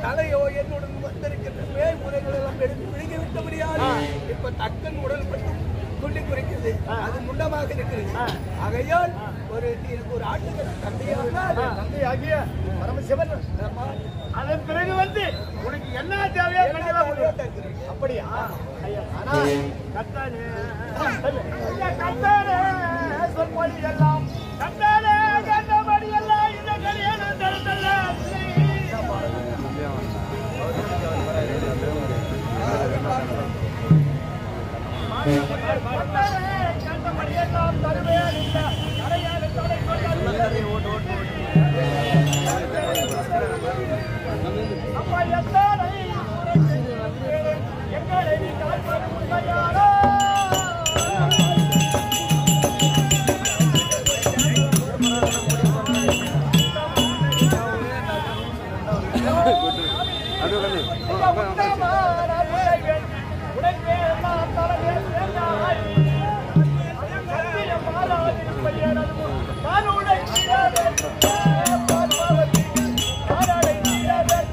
தலையோ என்னுடன் வந்திருக்கின்ற மேல்முறைகள் எல்லாம் எடுத்து விழுங்கி விட்டபடியால் இப்ப தக்கன் உடல் மட்டும் துள்ளி குறைக்கிறது அது முண்டமாக இருக்கிறது ஆகையால் ஒரு எனக்கு ஒரு ஆட்டுக்கு தந்தையாக தந்தையாகிய பரமசிவன் அதன் பிறகு வந்து உனக்கு என்ன தேவையோ கண்டிப்பா கொடு. அப்படியா ஐயா, ஆனா கத்தானே ஐயா, கத்தானே சொல்படி எல்லாம் கத்தானே கண்டபடி எல்லாம் இந்த கல்யாணம் தரத்தல்ல கத்தானே கண்டபடி எல்லாம் தருவேன் இந்த கரையாடு தொடை கொண்டாடி அப்பா எத்தனை எங்களை நீ காப்பது உண்மையானோ? ஐயா, உத்தமமான உடைகள், உடைப்பேன் நான் தலையில் வேண்டாய். கத்திய மாறாதிருப்பை எனது நான் உடைக்கிறேன். பார்ப்பவர்க்கு நான் அடைக்கிறேன்.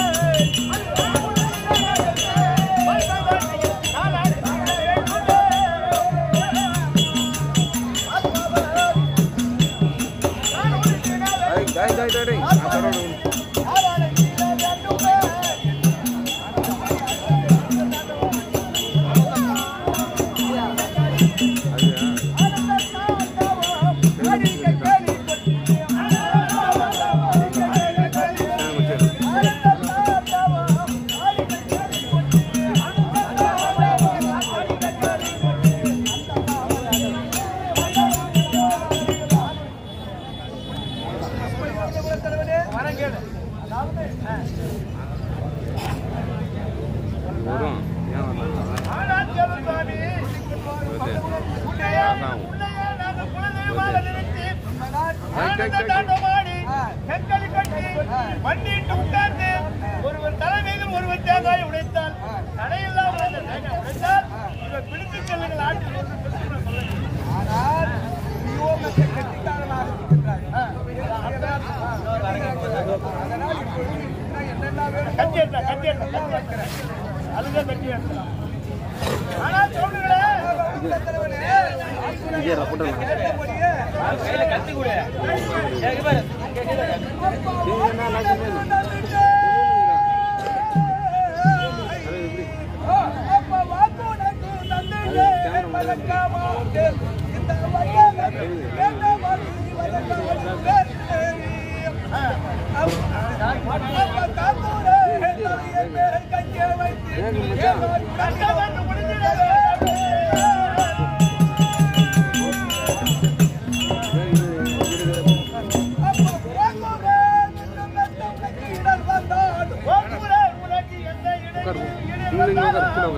ஒருவர் தலைமையில் ஒருவர் தேங்காய் உடைத்தால் தடையில்லாமல் அந்த தேங்காய் உடைத்தால் இவர் பிடித்துச் செல்லுங்கள் ஆட்டில் ஒன்று பிரச்சனை சொல்லுங்கள் ஆனால் யோகத்தை கட்டிக்காரனாக இருக்கின்றார் அதனால் இப்பொழுது இன்னும் என்னெல்லாம் வேணுமோ கட்டி எடுத்தா கட்டி எடுத்தா கட்டி எடுத்தா அதுதான் கட்டி எடுத்தா ஆனா சொல்லுங்களேன் கேட்டபடியே அப்ப வாக்கு உனக்கு நன்றியே வழக்கமாட்டு இந்த வயலை கேட்ட வாக்கு வழக்கமாட்டு அப்ப காத்தூரே தலையை மேல் கையை வைத்து கஷ்டப்பட்டு முடிஞ்சிடவே ஓங்குரே உனக்கு எந்த இடையில்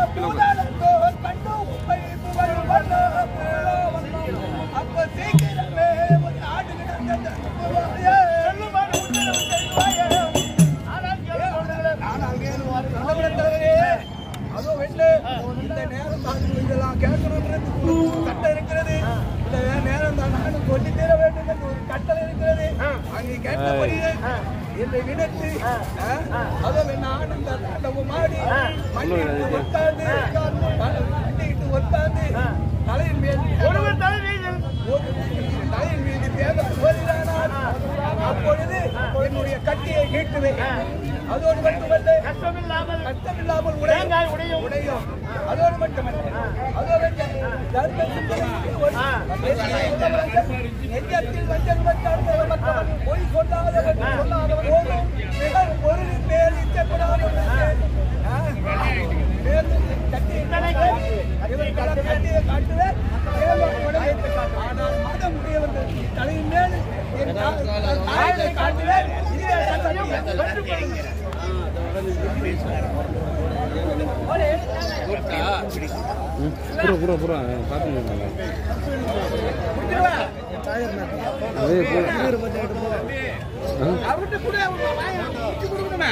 சொல்லுமாறு உத்தரவு செய்வாயே ஆனால் கேள்வி சொல்லுங்களேன் அதோ வெள்ளு இந்த நேரம் தான் இதெல்லாம் கேட்கணுன்றது ஒரு சட்டம் இருக்கிறது இந்த நேரம் தான் நானும் சொல்லி தர வேண்டும் என்று ஒரு கட்டளை இருக்கிறது அங்கே கேட்டபடியே என்னை நினைத்து அதோ என்ன ஆனந்த தாண்டவம் ஆடி மண்டிட்டு உட்கார்ந்து மண்டிட்டு உட்கார்ந்து தலையின் மேல் ஒருவர் தலைவீதில் ஒரு தலையின் மீது தேங்காய் ஓதினானால் அப்பொழுது என்னுடைய கட்டியை நீட்டுவேன் அதோடு மட்டுமல்ல கஷ்டமில்லாமல் கஷ்டமில்லாமல் தேங்காய் உடையும். உடையும் அதோடு மட்டுமல்ல அதோடு தர்ம சிந்தனைக்கு ஒரு நெஞ்சத்தில் வஞ்சம் வச்சார்ந்தவன் மற்றவன் பொய் சொல்லாதவன் சொல்லாதவன் போதும் பிறர் பொருளின் மேல் இச்சப்படாமல் கட்டியை காட்டுவேன் ஆனால் மதம் உடையவர்கள் தலையின் மேல் என் தாயை காட்டுவேன் இதே சட்டத்தையும் கற்றுக்கொள்ளுங்கள் பூரா பூரா பூரா பார்த்துங்க அதே பூரா அவர்கிட்ட கூட அவங்க வாயை முடிச்சு கொடுக்கணுமே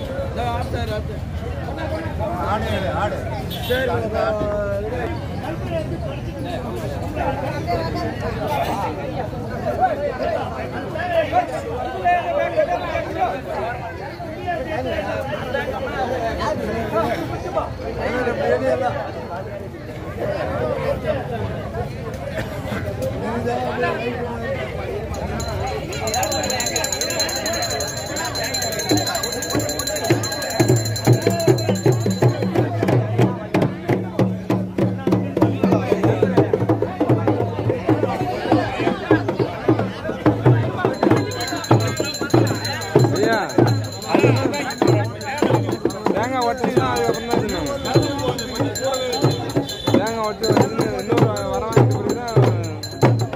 ஆடு ஆடு சரி ஐயா தேங்காய் ஒட்டினா அதுக்கப்புறம் தான் தின்னாங்க தேங்காய் ஒட்டி வச்சுன்னு இன்னொரு வர வாங்கிட்டு போய்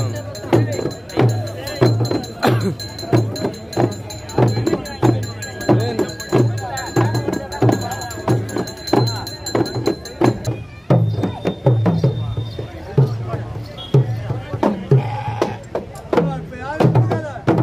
இப்ப யாரும் கொடுக்காத.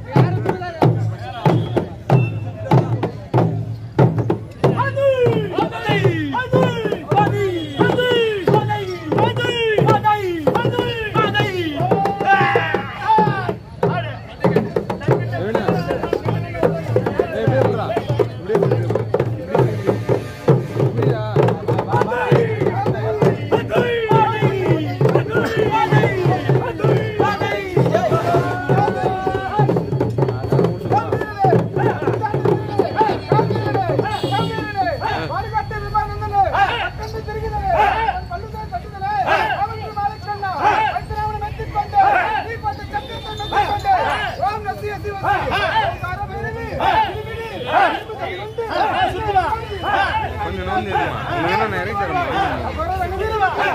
கொஞ்சம் நோந்து இருக்குமா உனக்கு என்ன நிறைய தரணும்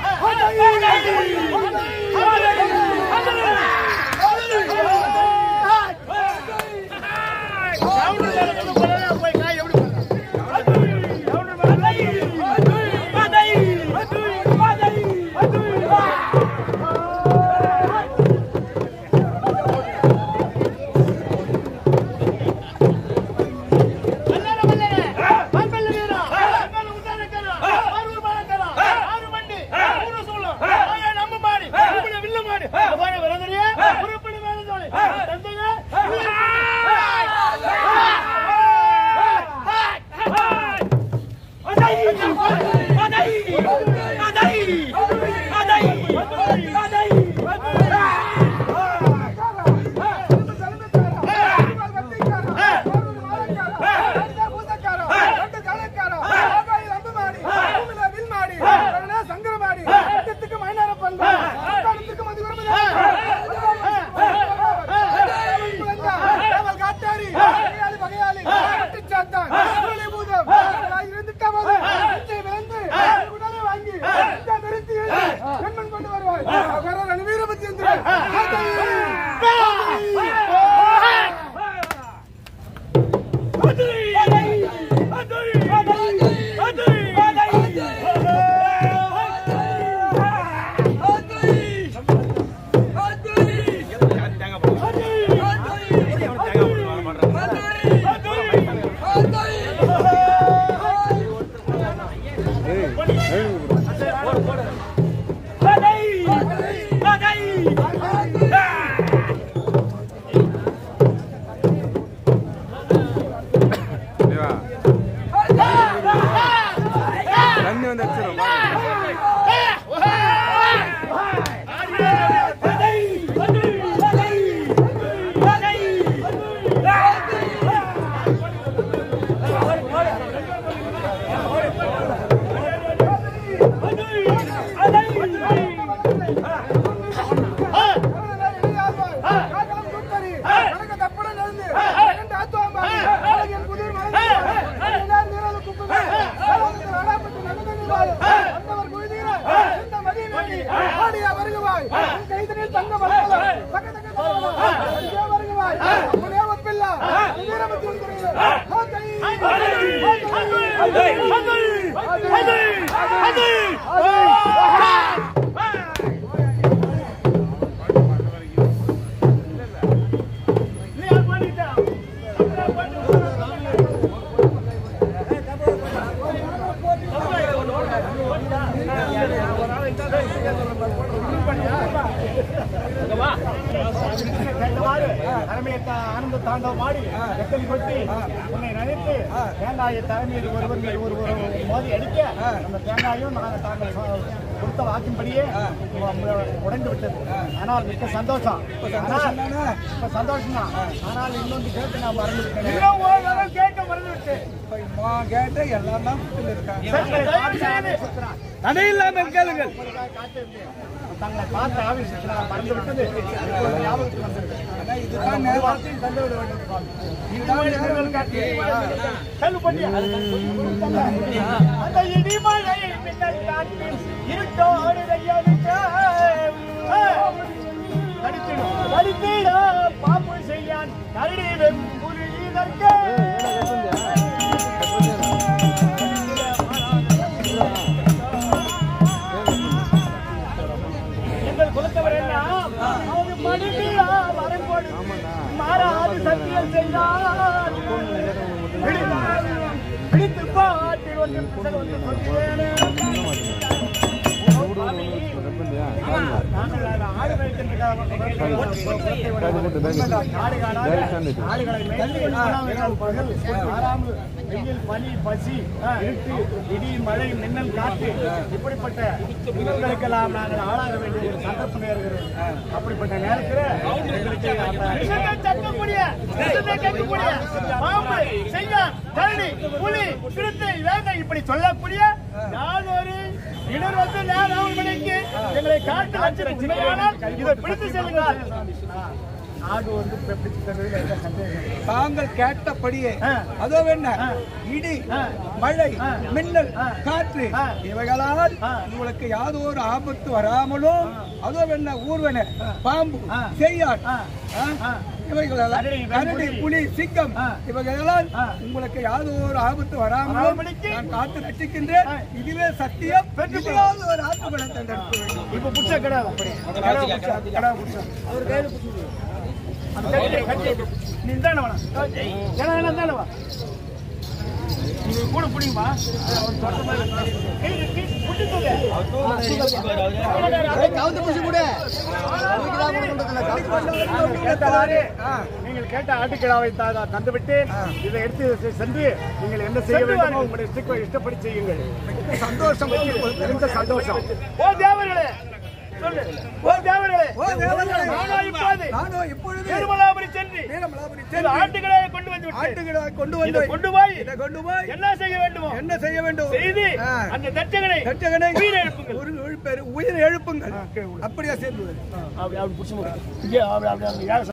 தேவா தண்ணி வந்து அடிச்சிடும் பண்ணிட்டான் கேட்டவாறு தலைமையை தா- ஆனந்த தாண்டவம் ஆடி வெத்தலி கொட்டி உன்னை நினைத்து தேங்காயை தலைமையில் ஒருவர் மீது ஒருவர் மோதி அடிக்க அந்த தேங்காயும் நாங்கள் தாங்கள் சொ- கொடுத்த வாக்கின்படியே உ- உடைந்து விட்டது ஆனால் மிக்க சந்தோஷம் ஆனால் இப்ப சந்தோஷம் தான் ஆனால் இன்னொன்று கேட்டு நான் மறந்து விட்டேன் கேட்க மறந்து விட்டேன் இப்ப நான் கேட்ட எல்லாம் தான் வீட்டுல இருக்காங்க தடை இல்லாம கேளுங்கள் தங்களை பார்த்த ஆவேசத்தில் நான் மறந்து விட்டது இப்பொழுது ஞாபகத்துக்கு வந்திருக்கு ஆனா இதுதான் நேரம். வார்த்தையும் தந்து விட வேண்டும் இதுதான் நேரம் காட்டி கல்லுப்பட்டி அந்த இடிமழை மின்னல் காட்டில் இருட்டோடு கையெழுத்த கடித்திடும் கடித்திடும் பாம்பு செய்யான் கரடி வெம்புலி இதற்கு எங்கள் குலத்தவர் எல்லாம் அவர் மடிமையா வரங்கோடு மாறாது சத்தியம் செய்தார் பிடித்து பாட்டில் ஒன்று புத்தகம் ஒன்று சொல்லுவேனே. ஓ, சாமி. நாங்கள் அந்த ஆடு மேய்க்கின்றதுக்காக ஆடு காணாத ஆடுகளை மேய்த்து உண்ணாவிட்டால் பகல், ஆறாமல் வெயில், பனி, பசி, இருட்டு, இடி, மழை, மின்னல், காற்று இப்படிப்பட்ட இன்னல்களுக்கெல்லாம் நாங்கள் ஆளாக வேண்டிய ஒரு சந்தர்ப்பம் நேருகிறது அப்படிப்பட்ட நேரத்தில் எங்களுக்கு அந்த விஷத்தை தட்டக்கூடிய, விஷத்தை கேட்கக்கூடிய பாம்பு, செய்யான், கரடி, புலி, சிறுத்தை, வேங்கை இப்படி சொல்லக்கூடிய யாதொரு இடர் வந்து நேரம் மணிக்கு எங்களை காட்டு வச்சிருக்கிறானால் இதை பிடித்து செல்லுங்கள் ஆடு வந்து பிடித்து செல்வதில் எந்த சந்தேகம் இல்லை. தாங்கள் கேட்டபடியே ஆ. அதோ என்ன இடி ஆ. மழை ஆ. மின்னல் ஆ. காற்று ஆ. இவைகளால் ஆ. உங்களுக்கு யாதொரு ஆபத்து வராமலும் அதோ என்ன ஊர்வன பாம்பு ஆ. செய்யான் ஆ. ஆ? ஆ. இவைகளெல்லாம் கரடி, கரடி வெண்புலி. புலி சிங்கம் ஆ. இவைகளால் ஆ. உங்களுக்கு யாதொரு ஆபத்து வராமலும் வராமலுக்கு நான் காத்து ரட்சிக்கின்றேன் ஆ. இதுவே சத்தியம் பெற்று இதுவாவது ஒரு ஆத்மபலத்தை தடுக்க வேண்டும் இப்ப புடிச்ச கடை கடை புடிச்ச கடை புடிச்ச அவர் கையில புடிச்சு அந்த கட்டி கட்டி நீ இந்தாண்ட வேணாம் ஏன்னா வேணாம் இந்தாண்ட வா நீ கூட புடிங்கப்பா அவர் தொட்ட மாதிரி கை கட்டி புடிச்சுங்க கேட்டவாறு நீங்கள் கேட்ட ஆட்டுக்கிடாவை தா- தந்துவிட்டு இதை எடுத்து சென்று நீங்கள் என்ன செய்ய வேண்டுமோ உங்களுடைய இஷ்ட- இஷ்டப்படி செய்யுங்கள் சந்தோஷம் மிகுந்த சந்தோஷம் ஓ தேவர்களே சொல்லு ஓ தேவர்களே ஓ தேவர்களே. நானோ இப்போது நானோ இப்பொழுது திருமலாபுரி சென்று வீரமலாபுரி சில சென்று ஆட்டுகளை கொண்டு வந்து விட்டேன் ஆட்டுகளை கொண்டு இதை வந்து கொண்டு போய் இதை கொண்டு போய் என்ன செய்ய வேண்டுமோ என்ன செய்ய வேண்டும் செய்து ஆ. அந்த தட்டங்களை தட்டகனை உயிர் எழுப்புங்கள். ஒரு எழுப்பெரு- உயிர் எழுப்புங்கள் அப்படியா சேர்ந்து அப்படி அப்படி புடிச்சு இங்கே அப்படி அப்படி அப்படி